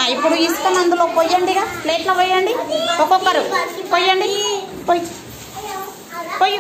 ఇప్పుడు ఇసుకను అందులో పొయ్యండిగా ప్లేట్లో పోయండి ఒక్కొక్కరు పొయ్యండి పొయ్యి పొయ్యి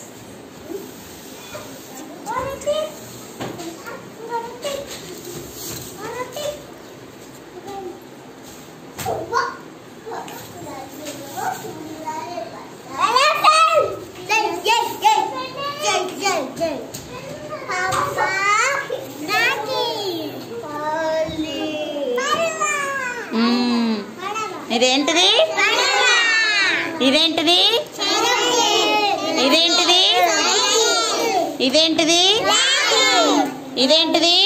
మ్మ్. ఇదేంటిది ఇదేంటిది ఇదేంటిది ఇదేంటిది ఇదేంటిది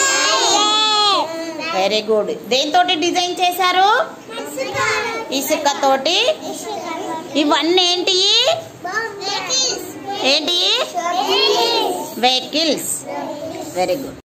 వెరీ గుడ్ దేనితోటి డిజైన్ చేశారు ఇసుకతోటి ఇవన్నీ ఏంటి ఏంటి వెహికల్స్ వెరీ గుడ్